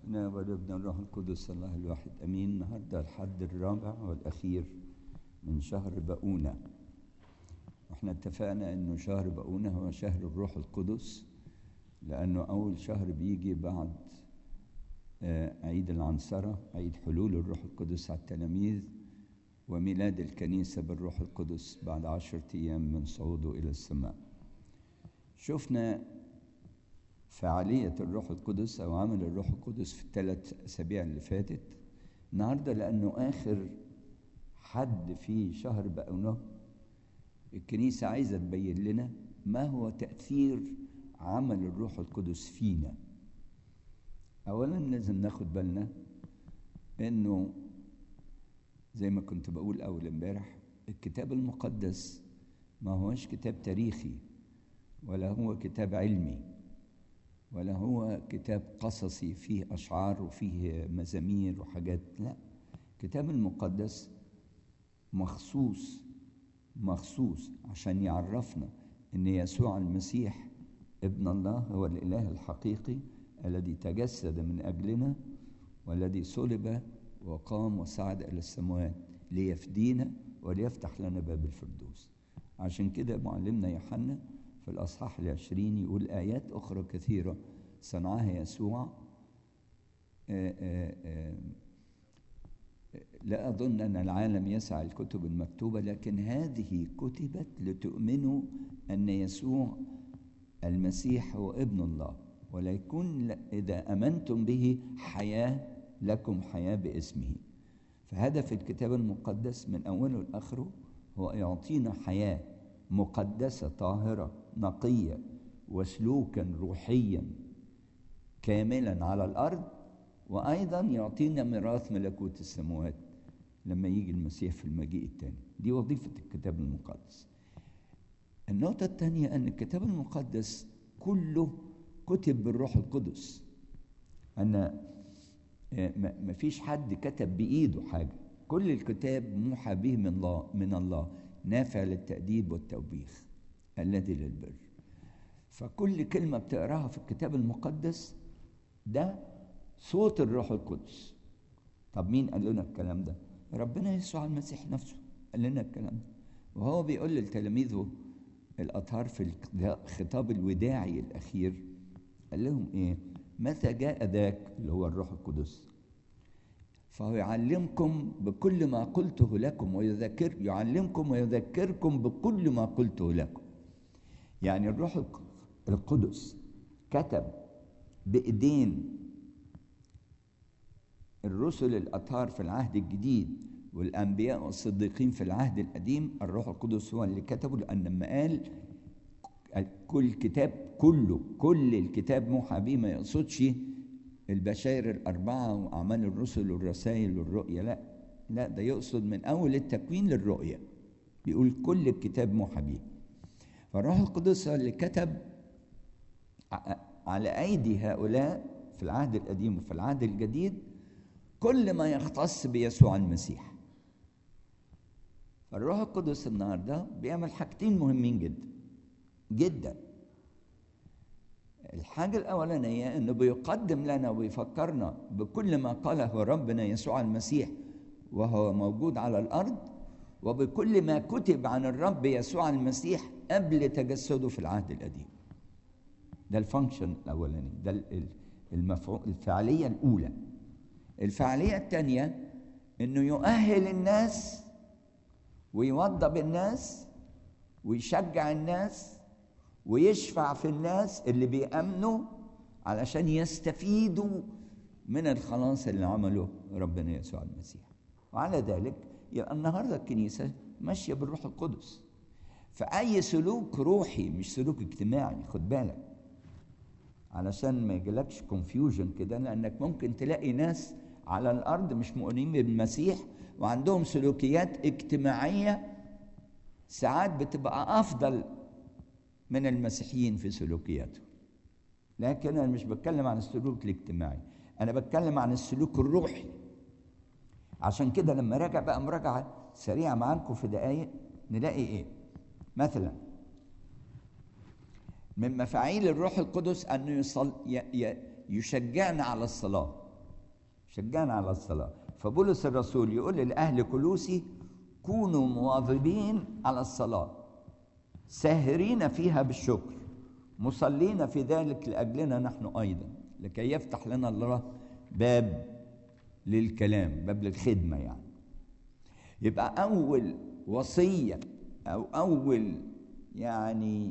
باسمنا والابن الروح القدس الله الواحد امين النهارده الحد الرابع والاخير من شهر بقونه واحنا اتفقنا انه شهر بقونه هو شهر الروح القدس لانه اول شهر بيجي بعد آه، عيد العنصره عيد حلول الروح القدس على التلاميذ وميلاد الكنيسه بالروح القدس بعد عشرة ايام من صعوده الى السماء شفنا فعالية الروح القدس أو عمل الروح القدس في الثلاث أسابيع اللي فاتت النهاردة لأنه آخر حد في شهر بقونه الكنيسة عايزة تبين لنا ما هو تأثير عمل الروح القدس فينا أولا لازم ناخد بالنا إنه زي ما كنت بقول أول امبارح الكتاب المقدس ما هوش كتاب تاريخي ولا هو كتاب علمي ولا هو كتاب قصصي فيه أشعار وفيه مزامير وحاجات لا الكتاب المقدس مخصوص مخصوص عشان يعرفنا ان يسوع المسيح ابن الله هو الاله الحقيقي الذي تجسد من اجلنا والذي صلب وقام وصعد الى السماوات ليفدينا وليفتح لنا باب الفردوس عشان كده معلمنا يوحنا في الأصحاح العشرين يقول آيات أخرى كثيرة صنعها يسوع آآ آآ لا أظن أن العالم يسعى الكتب المكتوبة لكن هذه كتبت لتؤمنوا أن يسوع المسيح هو ابن الله وليكون إذا أمنتم به حياة لكم حياة باسمه فهدف الكتاب المقدس من أوله لآخره هو يعطينا حياة مقدسة طاهرة نقية وسلوكا روحيا كاملا على الأرض وأيضا يعطينا ميراث ملكوت السماوات لما يجي المسيح في المجيء الثاني دي وظيفة الكتاب المقدس النقطة الثانية أن الكتاب المقدس كله كتب بالروح القدس أن ما فيش حد كتب بإيده حاجة كل الكتاب موحى به من الله من الله نافع للتأديب والتوبيخ الذي للبر فكل كلمة بتقراها في الكتاب المقدس ده صوت الروح القدس طب مين قال لنا الكلام ده ربنا يسوع المسيح نفسه قال لنا الكلام ده وهو بيقول لتلاميذه الأطهار في الخطاب الوداعي الأخير قال لهم إيه متى جاء ذاك اللي هو الروح القدس فهو يعلمكم بكل ما قلته لكم ويذكر يعلمكم ويذكركم بكل ما قلته لكم يعني الروح القدس كتب بإيدين الرسل الأطهار في العهد الجديد والأنبياء والصديقين في العهد القديم الروح القدس هو اللي كتبه لأن لما قال كل كتاب كله كل الكتاب موحى به ما يقصدش البشائر الأربعة وأعمال الرسل والرسائل والرؤية لا لا ده يقصد من أول التكوين للرؤية بيقول كل الكتاب موحى به فالروح القدس اللي كتب على أيدي هؤلاء في العهد القديم وفي العهد الجديد كل ما يختص بيسوع المسيح فالروح القدس النهارده بيعمل حاجتين مهمين جدا جدا الحاجة الأولانية إنه بيقدم لنا ويفكرنا بكل ما قاله ربنا يسوع المسيح وهو موجود على الأرض وبكل ما كتب عن الرب يسوع المسيح قبل تجسده في العهد القديم. ده الفانكشن الأولاني، ده المفعول الفعالية الأولى. الفعالية الثانية إنه يؤهل الناس ويوضب الناس ويشجع الناس ويشفع في الناس اللي بيأمنوا علشان يستفيدوا من الخلاص اللي عمله ربنا يسوع المسيح وعلى ذلك يبقى النهارده الكنيسة ماشية بالروح القدس فأي سلوك روحي مش سلوك اجتماعي خد بالك علشان ما يجيلكش كونفيوجن كده لأنك ممكن تلاقي ناس على الأرض مش مؤمنين بالمسيح وعندهم سلوكيات اجتماعية ساعات بتبقى أفضل من المسيحيين في سلوكياتهم لكن انا مش بتكلم عن السلوك الاجتماعي انا بتكلم عن السلوك الروحي عشان كده لما راجع بقى مراجعه سريعه معاكم في دقائق نلاقي ايه مثلا من مفاعيل الروح القدس انه يصل ي... ي... يشجعنا على الصلاه شجعنا على الصلاة فبولس الرسول يقول لأهل كلوسي كونوا مواظبين على الصلاة ساهرين فيها بالشكر مصلين في ذلك لأجلنا نحن أيضا لكي يفتح لنا الله باب للكلام باب للخدمة يعني يبقى أول وصية أو أول يعني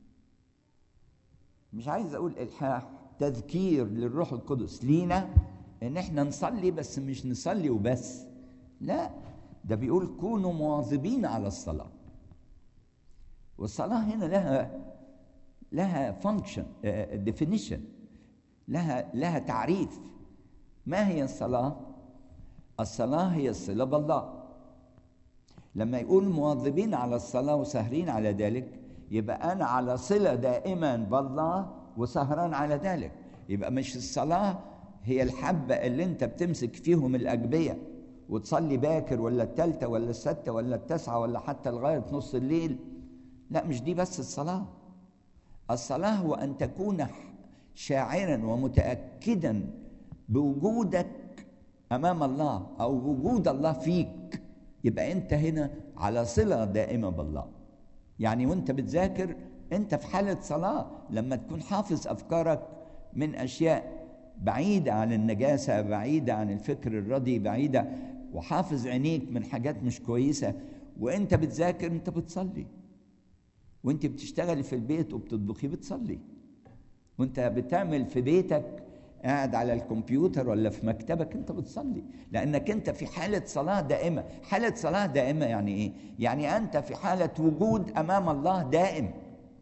مش عايز أقول إلحاح تذكير للروح القدس لينا إن إحنا نصلي بس مش نصلي وبس لا ده بيقول كونوا مواظبين على الصلاة والصلاة هنا لها لها فانكشن ديفينيشن لها لها تعريف ما هي الصلاة؟ الصلاة هي الصلة بالله لما يقول مواظبين على الصلاة وسهرين على ذلك يبقى أنا على صلة دائما بالله وسهران على ذلك يبقى مش الصلاة هي الحبة اللي أنت بتمسك فيهم الأجبية وتصلي باكر ولا التالتة ولا الستة ولا التسعة ولا حتى لغاية نص الليل لا مش دي بس الصلاة الصلاة هو أن تكون شاعرا ومتأكدا بوجودك أمام الله أو وجود الله فيك يبقى أنت هنا على صلة دائمة بالله يعني وأنت بتذاكر أنت في حالة صلاة لما تكون حافظ أفكارك من أشياء بعيدة عن النجاسة بعيدة عن الفكر الردي بعيدة وحافظ عينيك من حاجات مش كويسة وأنت بتذاكر أنت بتصلي وأنت بتشتغلي في البيت وبتطبخي بتصلي وأنت بتعمل في بيتك قاعد على الكمبيوتر ولا في مكتبك انت بتصلي لانك انت في حاله صلاه دائمه حاله صلاه دائمه يعني ايه يعني انت في حاله وجود امام الله دائم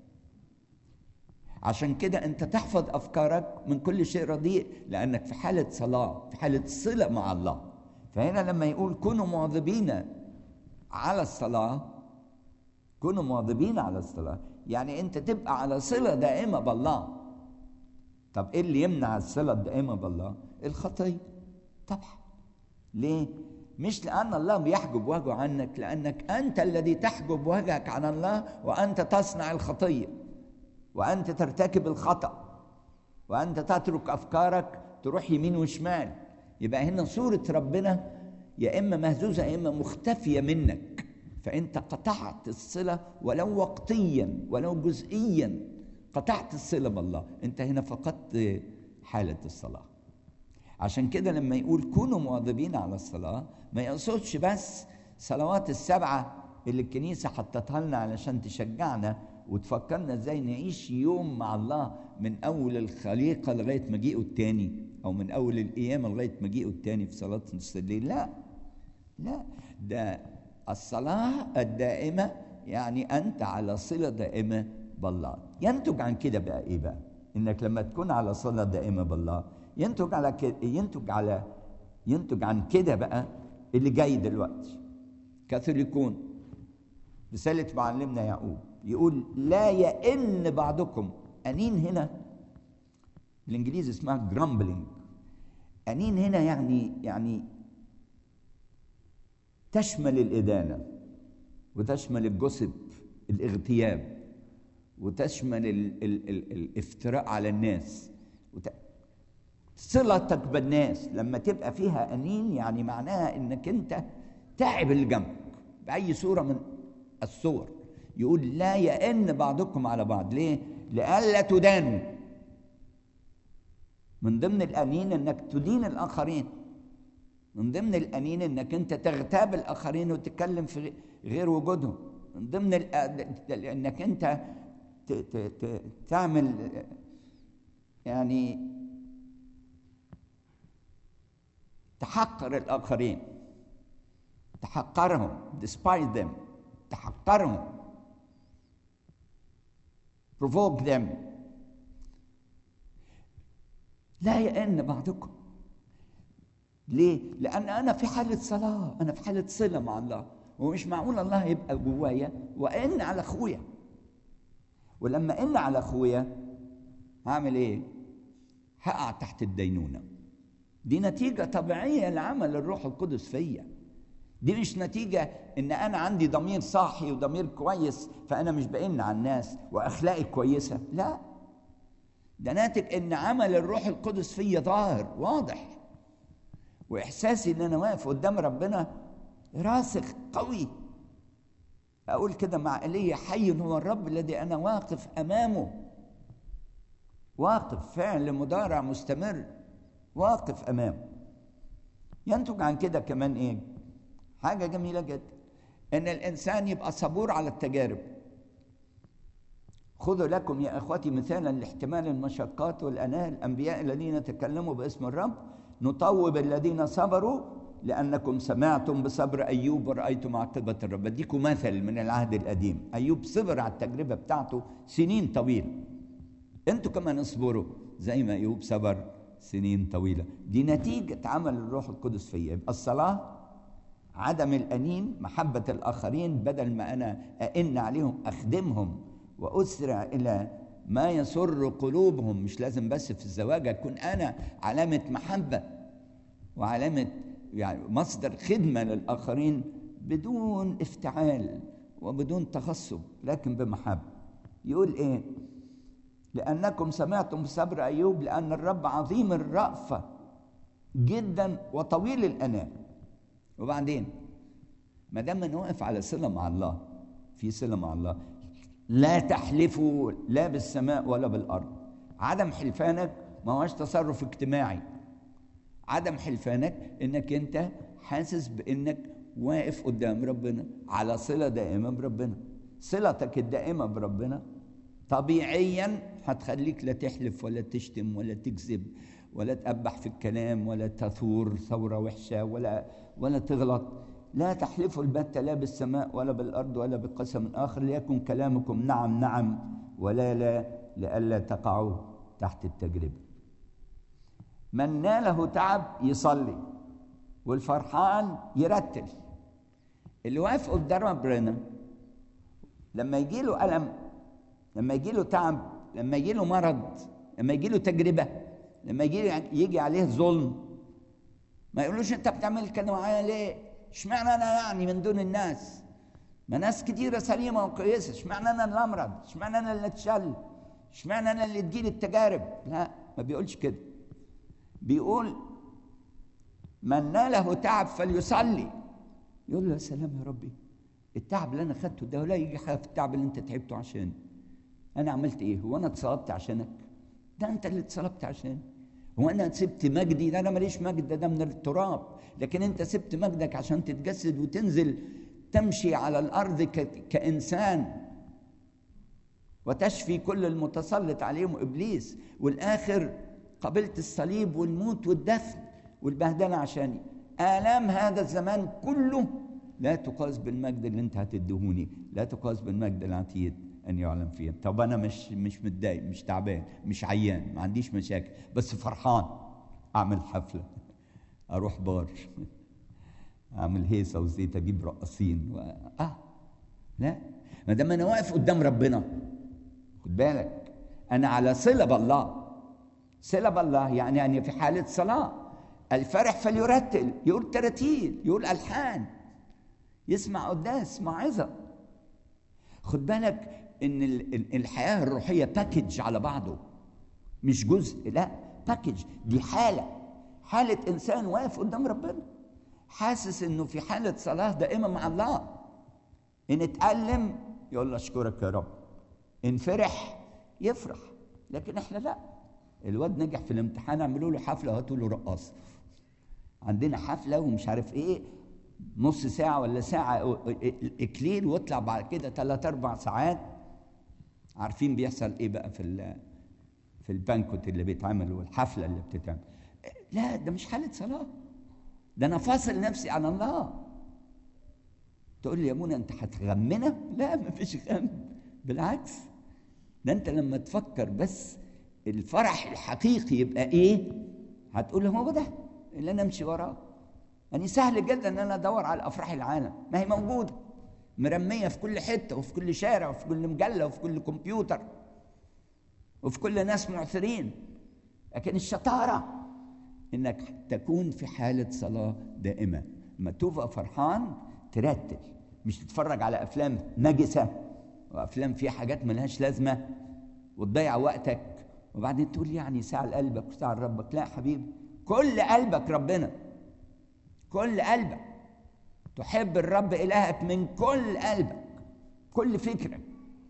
عشان كده انت تحفظ افكارك من كل شيء رديء لانك في حاله صلاه في حاله صله مع الله فهنا لما يقول كونوا مواظبين على الصلاه كونوا مواظبين على الصلاه يعني انت تبقى على صله دائمه بالله طب ايه اللي يمنع الصله الدائمه بالله الخطيه طبعا ليه مش لان الله بيحجب وجهه عنك لانك انت الذي تحجب وجهك عن الله وانت تصنع الخطيه وانت ترتكب الخطا وانت تترك افكارك تروح يمين وشمال يبقى هنا صوره ربنا يا اما مهزوزه يا اما مختفيه منك فانت قطعت الصله ولو وقتيا ولو جزئيا قطعت الصلة بالله أنت هنا فقدت حالة الصلاة عشان كده لما يقول كونوا مواظبين على الصلاة ما يقصدش بس صلوات السبعة اللي الكنيسة حطتها لنا علشان تشجعنا وتفكرنا ازاي نعيش يوم مع الله من أول الخليقة لغاية مجيئه التاني أو من أول القيامة لغاية مجيئه التاني في صلاة نص الليل لا لا ده الصلاة الدائمة يعني أنت على صلة دائمة بالله ينتج عن كده بقى ايه بقى انك لما تكون على صله دائمه بالله ينتج على كده ينتج على ينتج عن كده بقى اللي جاي دلوقتي كاثوليكون رساله معلمنا يعقوب يقول لا يئن بعضكم انين هنا الانجليزي اسمها جرامبلينج انين هنا يعني يعني تشمل الادانه وتشمل الجسد الاغتياب وتشمل ال ال ال الافتراء على الناس وت... صلتك بالناس لما تبقى فيها أنين يعني معناها إنك أنت تعب اللي جنبك بأي صورة من الصور يقول لا يئن بعضكم على بعض ليه؟ لئلا تدانوا من ضمن الأنين إنك تدين الآخرين من ضمن الأنين إنك أنت تغتاب الآخرين وتتكلم في غير وجودهم من ضمن انك انت ت ت ت تعمل يعني تحقر الآخرين تحقرهم despise them تحقرهم provoke them لا يئن بعضكم ليه؟ لأن أنا في حالة صلاة أنا في حالة صلة مع الله ومش معقول الله يبقى جوايا وإن على أخويا ولما إن على أخويا هعمل إيه؟ هقع تحت الدينونة دي نتيجة طبيعية لعمل الروح القدس فيا دي مش نتيجة إن أنا عندي ضمير صاحي وضمير كويس فأنا مش بئن على الناس وأخلاقي كويسة لا ده ناتج إن عمل الروح القدس فيا ظاهر واضح واحساسي ان انا واقف قدام ربنا راسخ قوي اقول كده مع ايليا حي هو الرب الذي انا واقف امامه واقف فعل مضارع مستمر واقف امامه ينتج عن كده كمان ايه حاجه جميله جدا ان الانسان يبقى صبور على التجارب خذوا لكم يا اخوتي مثالا لاحتمال المشقات والاناه الانبياء الذين تكلموا باسم الرب نطوب الذين صبروا لانكم سمعتم بصبر ايوب ورايتم عاقبه الرب بديكم مثل من العهد القديم ايوب صبر على التجربه بتاعته سنين طويله انتوا كمان اصبروا زي ما ايوب صبر سنين طويله دي نتيجه عمل الروح القدس فيا يبقى الصلاه عدم الانين محبه الاخرين بدل ما انا أئن عليهم اخدمهم واسرع الى ما يسر قلوبهم مش لازم بس في الزواج اكون انا علامه محبه وعلامه يعني مصدر خدمه للاخرين بدون افتعال وبدون تغصب لكن بمحبه يقول ايه لانكم سمعتم بصبر ايوب لان الرب عظيم الرأفه جدا وطويل الاناه وبعدين ما دام انا واقف على صله مع الله في صله مع الله لا تحلفوا لا بالسماء ولا بالارض عدم حلفانك ما هوش تصرف اجتماعي عدم حلفانك انك انت حاسس بانك واقف قدام ربنا على صله دائمه بربنا صلتك الدائمه بربنا طبيعيا هتخليك لا تحلف ولا تشتم ولا تكذب ولا تقبح في الكلام ولا تثور ثوره وحشه ولا ولا تغلط لا تحلفوا البتة لا بالسماء ولا بالأرض ولا بقسم آخر ليكن كلامكم نعم نعم ولا لا لئلا تقعوا تحت التجربة من ناله تعب يصلي والفرحان يرتل اللي واقف قدام ربنا لما يجي له ألم لما يجي له تعب لما يجي له مرض لما يجي له تجربة لما يجي يجي عليه ظلم ما يقولوش انت بتعمل كده معايا ليه اشمعنى انا يعني من دون الناس ما ناس كتيرة سليمة وكويسة اشمعنى انا اللي امرض اشمعنى انا اللي اتشل اشمعنى انا اللي تجيلي التجارب لا ما بيقولش كده بيقول من ناله تعب فليصلي يقول له يا سلام يا ربي التعب اللي انا خدته ده ولا يجي حاجه في التعب اللي انت تعبته عشاني انا عملت ايه هو انا اتصلبت عشانك ده انت اللي اتصلبت عشاني هو انا سبت مجدي ده انا ماليش مجد ده من التراب لكن انت سبت مجدك عشان تتجسد وتنزل تمشي على الارض كانسان وتشفي كل المتسلط عليهم ابليس والاخر قبلت الصليب والموت والدفن والبهدله عشاني الام هذا الزمان كله لا تقاس بالمجد اللي انت هتدهوني لا تقاس بالمجد العتيد ان يعلم فيه طب انا مش مش متضايق مش تعبان مش عيان ما عنديش مشاكل بس فرحان اعمل حفله اروح بار اعمل هيصه وزيت اجيب رقاصين و... اه لا ما دام انا واقف قدام ربنا خد بالك انا على صله بالله صله بالله يعني يعني في حاله صلاه الفرح فليرتل يقول تراتيل يقول الحان يسمع قداس موعظه خد بالك ان الحياه الروحيه باكج على بعضه مش جزء لا باكج دي حاله حاله انسان واقف قدام ربنا حاسس انه في حاله صلاه دائمه مع الله ان اتألم يقول له اشكرك يا رب ان فرح يفرح لكن احنا لا الواد نجح في الامتحان اعملوا له حفله هاتوا له رقاصه عندنا حفله ومش عارف ايه نص ساعه ولا ساعه اكليل واطلع بعد كده ثلاث اربع ساعات عارفين بيحصل ايه بقى في في البانكوت اللي بيتعمل والحفله اللي بتتعمل لا ده مش حاله صلاه ده انا فاصل نفسي عن الله تقول لي يا منى انت هتغمنا لا مفيش غم بالعكس ده انت لما تفكر بس الفرح الحقيقي يبقى ايه هتقول هو ده اللي انا امشي وراه يعني سهل جدا ان انا ادور على افراح العالم ما هي موجوده مرميه في كل حته وفي كل شارع وفي كل مجله وفي كل كمبيوتر وفي كل ناس معثرين لكن الشطاره انك تكون في حاله صلاه دائمه لما تبقى فرحان ترتل مش تتفرج على افلام نجسه وافلام فيها حاجات ملهاش لازمه وتضيع وقتك وبعدين تقول يعني ساعه لقلبك وساعه لربك لا يا حبيبي كل قلبك ربنا كل قلبك تحب الرب إلهك من كل قلبك كل فكرك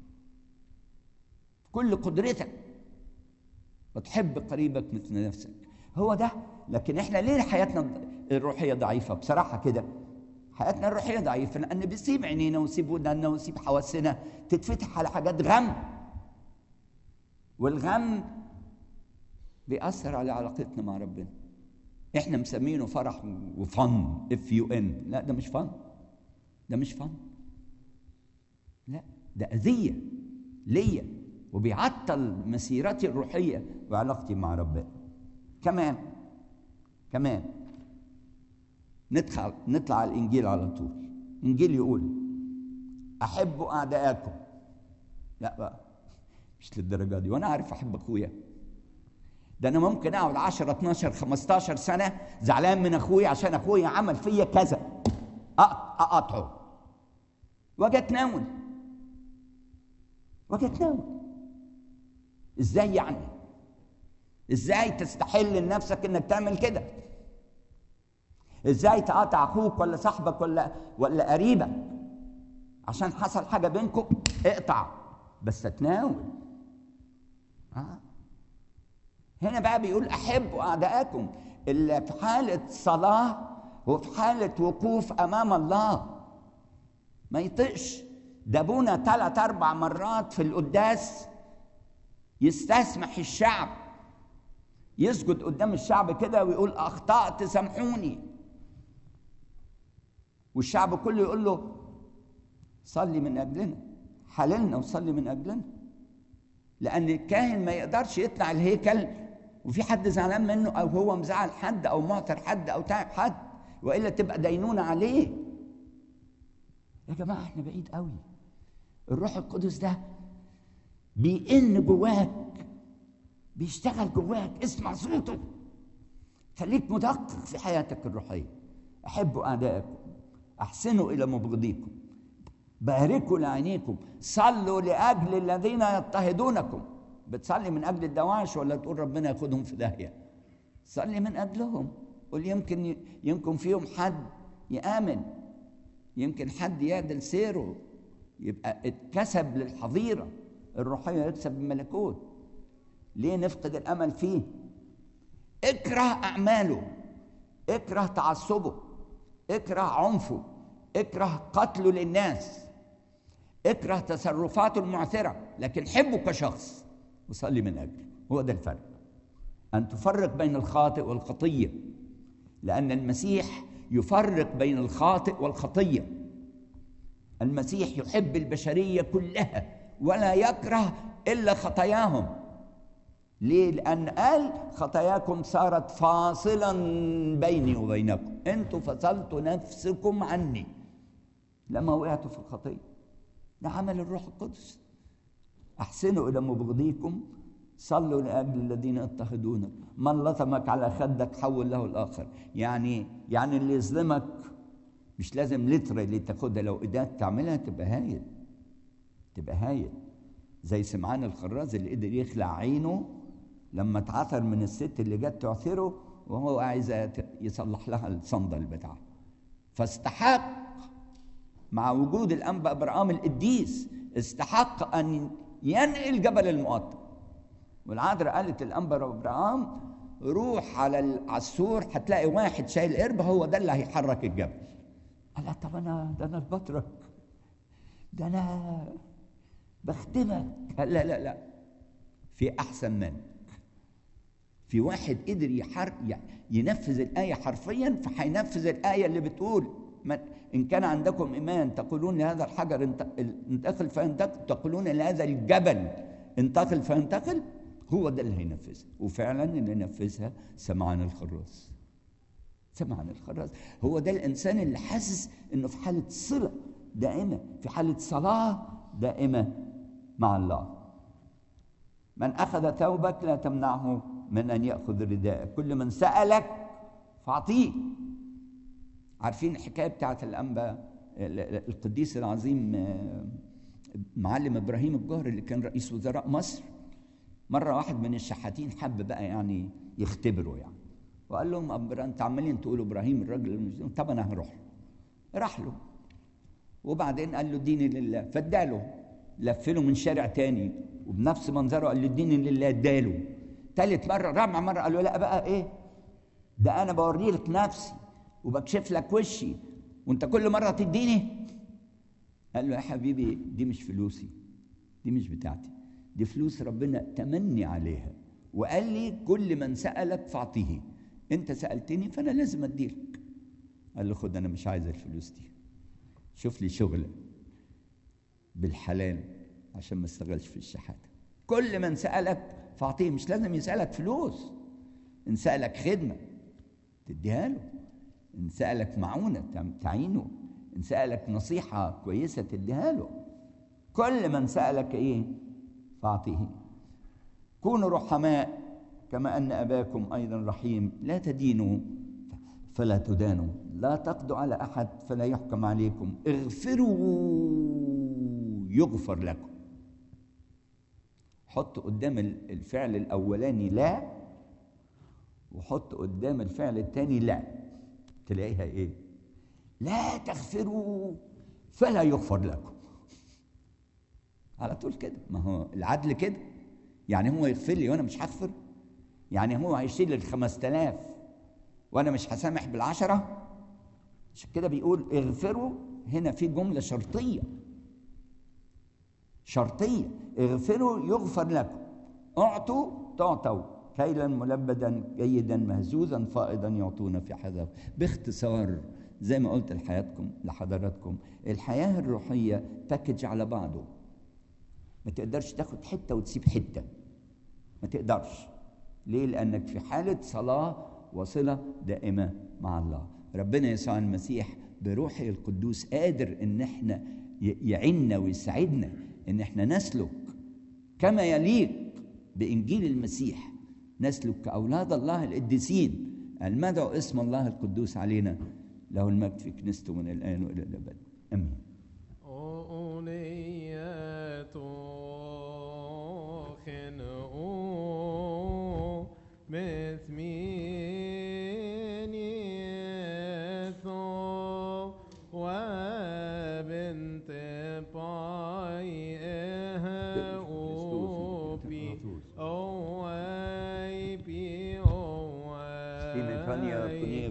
كل قدرتك وتحب قريبك مثل نفسك هو ده لكن احنا ليه حياتنا الروحيه ضعيفه بصراحه كده حياتنا الروحيه ضعيفه لان بنسيب عينينا ونسيب ودنا ونسيب حواسنا تتفتح على حاجات غم والغم بيأثر على علاقتنا مع ربنا احنا مسمينه فرح وفن اف يو ان لا ده مش فن ده مش فن لا ده اذيه ليا وبيعطل مسيرتي الروحيه وعلاقتي مع ربنا كمان كمان ندخل نطلع على الانجيل على طول الانجيل يقول احبوا اعداءكم لا بقى مش للدرجه دي وانا عارف احب اخويا ده انا ممكن اقعد 10 12 15 سنه زعلان من اخويا عشان اخويا عمل فيا كذا اقطعه واجي اتناول واجي اتناول ازاي يعني ازاي تستحل لنفسك انك تعمل كده ازاي تقاطع اخوك ولا صاحبك ولا ولا قريبك عشان حصل حاجه بينكم اقطع بس اتناول آه. هنا بقى بيقول احبوا اعداءكم اللي في حاله صلاه وفي حاله وقوف امام الله ما يطقش ده ابونا ثلاث اربع مرات في القداس يستسمح الشعب يسجد قدام الشعب كده ويقول اخطات سامحوني والشعب كله يقول له صلي من اجلنا حللنا وصلي من اجلنا لان الكاهن ما يقدرش يطلع الهيكل وفي حد زعلان منه او هو مزعل حد او معتر حد او تعب حد والا تبقى دينونه عليه يا جماعه احنا بعيد قوي الروح القدس ده بيئن جواك بيشتغل جواك اسمع صوته خليك مدقق في حياتك الروحيه احبوا اعدائكم احسنوا الى مبغضيكم باركوا لعينيكم صلوا لاجل الذين يضطهدونكم بتصلي من اجل الدواعش ولا تقول ربنا ياخدهم في داهيه صلي من اجلهم قول يمكن يمكن فيهم حد يامن يمكن حد يعدل سيره يبقى اتكسب للحظيره الروحيه يكسب الملكوت ليه نفقد الامل فيه اكره اعماله اكره تعصبه اكره عنفه اكره قتله للناس اكره تصرفاته المعثره لكن حبه كشخص وصلي من اجله هو ده الفرق ان تفرق بين الخاطئ والخطيه لان المسيح يفرق بين الخاطئ والخطيه المسيح يحب البشريه كلها ولا يكره الا خطاياهم ليه لان قال خطاياكم صارت فاصلا بيني وبينكم انتوا فصلتوا نفسكم عني لما وقعتوا في الخطيه ده عمل الروح القدس احسنوا الى مبغضيكم صلوا لاجل الذين يضطهدونك من لطمك على خدك حول له الاخر يعني يعني اللي يظلمك مش لازم لتر اللي تاخدها لو ايدك تعملها تبقى هايل تبقى هايل زي سمعان الخراز اللي قدر يخلع عينه لما اتعثر من الست اللي جت تعثره وهو عايز يصلح لها الصندل بتاعها فاستحق مع وجود الانبا ابراهام القديس استحق ان ينقل جبل المقطم والعذراء قالت الانبا ابراهام روح على السور هتلاقي واحد شايل قربة هو ده اللي هيحرك الجبل قال طب انا ده انا البطرك ده انا بخدمك قال لا لا لا في احسن منك في واحد قدر يحر ينفذ الآية حرفيا فهينفذ الآية اللي بتقول إن كان عندكم إيمان تقولون لهذا الحجر انتقل فينتقل تقولون لهذا الجبل انتقل فينتقل هو ده اللي هينفذها وفعلا اللي نفذها سمعان الخراس سمعان الخراس هو ده الإنسان اللي حاسس إنه في حالة صلة دائمة في حالة صلاة دائمة مع الله من أخذ ثوبك لا تمنعه من أن يأخذ رداءك كل من سألك فأعطيه عارفين الحكاية بتاعت الأنبا القديس العظيم معلم إبراهيم الجوهري اللي كان رئيس وزراء مصر مرة واحد من الشحاتين حب بقى يعني يختبره يعني وقال لهم أبرا انت عمالين تقولوا ابراهيم الراجل المجنون طب انا هروح له راح له وبعدين قال له اديني لله فاداله لف له من شارع تاني وبنفس منظره قال له اديني لله اداله تالت مره رابع مره قال له لا بقى ايه ده انا بوري لك نفسي وبكشف لك وشي وانت كل مره تديني قال له يا حبيبي دي مش فلوسي دي مش بتاعتي دي فلوس ربنا تمني عليها وقال لي كل من سألك فاعطيه انت سألتني فانا لازم اديلك قال له خد انا مش عايز الفلوس دي شوف لي شغل بالحلال عشان ما استغلش في الشحاتة كل من سألك فاعطيه مش لازم يسألك فلوس ان سألك خدمة تديها له ان سألك معونة تعينه ان سألك نصيحة كويسة تديها له كل من سألك ايه فاعطيه كونوا رحماء كما أن أباكم أيضا رحيم لا تدينوا فلا تدانوا لا تقضوا على أحد فلا يحكم عليكم اغفروا يغفر لكم حط قدام الفعل الأولاني لا وحط قدام الفعل الثاني لا تلاقيها ايه لا تغفروا فلا يغفر لكم على طول كده ما هو العدل كده يعني هو يغفر لي وانا مش هغفر يعني هو هيشيل ال 5000 وانا مش هسامح بالعشرة عشان كده بيقول اغفروا هنا في جملة شرطية شرطية اغفروا يغفر لكم اعطوا تعطوا كيلا ملبدا جيدا مهزوزا فائضا يعطونا في حذر باختصار زي ما قلت لحياتكم لحضراتكم الحياة الروحية باكج على بعضه ما تقدرش تاخد حتة وتسيب حتة ما تقدرش ليه لأنك في حالة صلاة وصلة دائمة مع الله ربنا يسوع المسيح بروحه القدوس قادر ان احنا يعيننا ويساعدنا ان احنا نسلك كما يليق بانجيل المسيح نسلك كاولاد الله القديسين المدعو اسم الله القدوس علينا له المجد في كنيسته من الان والى الابد امين وبنت باي اوبي اوي بي اوي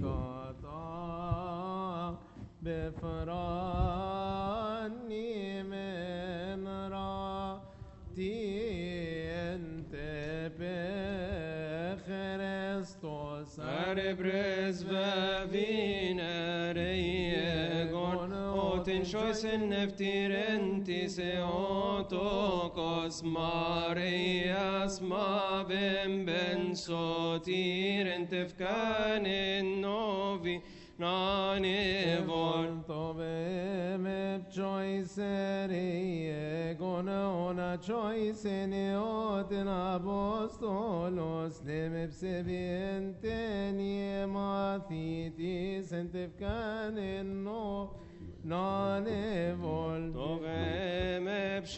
بفراني من راتي انت بخريستوس Arbres vavina reiegon Otin shoisen neftirentis eotokos Marias mavem ben sotiren tefkanen novi nanevol Tove choicerie gona choice neotin apostolos lemepsebienten mathitis entefkanen no nanevol Tovem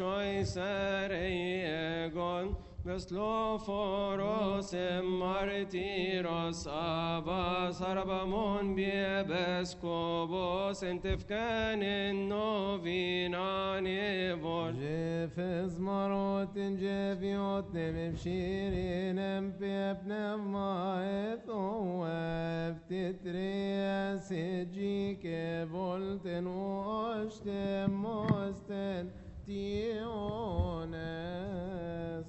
epshoisereiegon Vesloforos martiros abas arbamon biebeskobos entefkanen novinanevol جفز مرات جفيوت بشيرين بيبنف مايت وفتتريس جيك فولتن واشتم مستن تيونس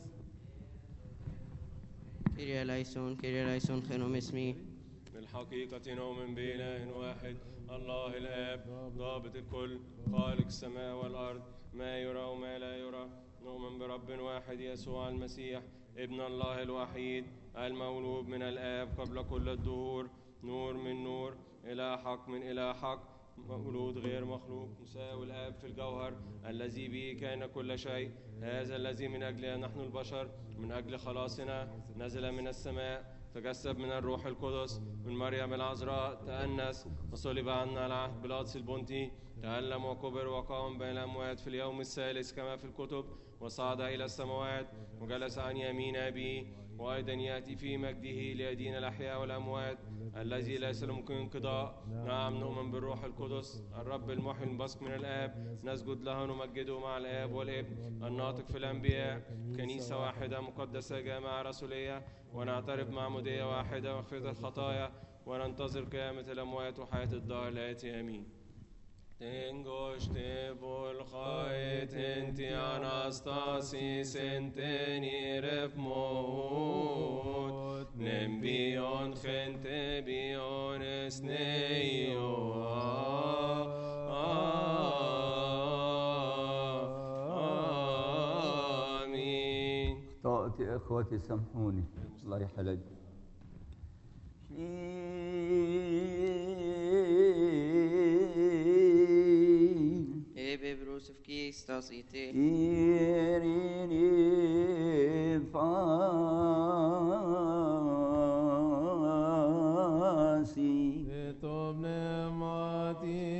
كيريا لايسون كيريا لايسون خنوم اسمي بالحقيقة نؤمن بإله واحد الله الآب ضابط الكل خالق السماء والأرض ما يرى وما لا يرى نؤمن برب واحد يسوع المسيح ابن الله الوحيد المولود من الآب قبل كل الدهور نور من نور إلى حق من إلى حق مولود غير مخلوق مساوي الآب في الجوهر الذي به كان كل شيء هذا الذي من أجله نحن البشر من أجل خلاصنا نزل من السماء تجسد من الروح القدس من مريم العذراء تأنس وصلب عنا على عهد بيلاطس البنطي تألم وكبر وقام بين الأموات في اليوم الثالث كما في الكتب وصعد إلى السماوات وجلس عن يمين أبيه وأيضا يأتي في مجده ليدين الأحياء والأموات الذي ليس له ممكن انقضاء نعم نؤمن بالروح القدس الرب المحيي المبثق من الآب نسجد له ونمجده مع الآب والابن الناطق في الأنبياء كنيسة واحدة مقدسة جامعة رسولية ونعترف معمودية واحدة ومغفرة الخطايا وننتظر قيامة الأموات وحياة الدار الآتي آمين Tengoște volchait enti anastasis enteni refmot nembion gente bion esneio آمين اخطأت يا اخوتي سامحوني الله يحلج Ebe brus of Kistas ite. Irini fasi Vetov pneumati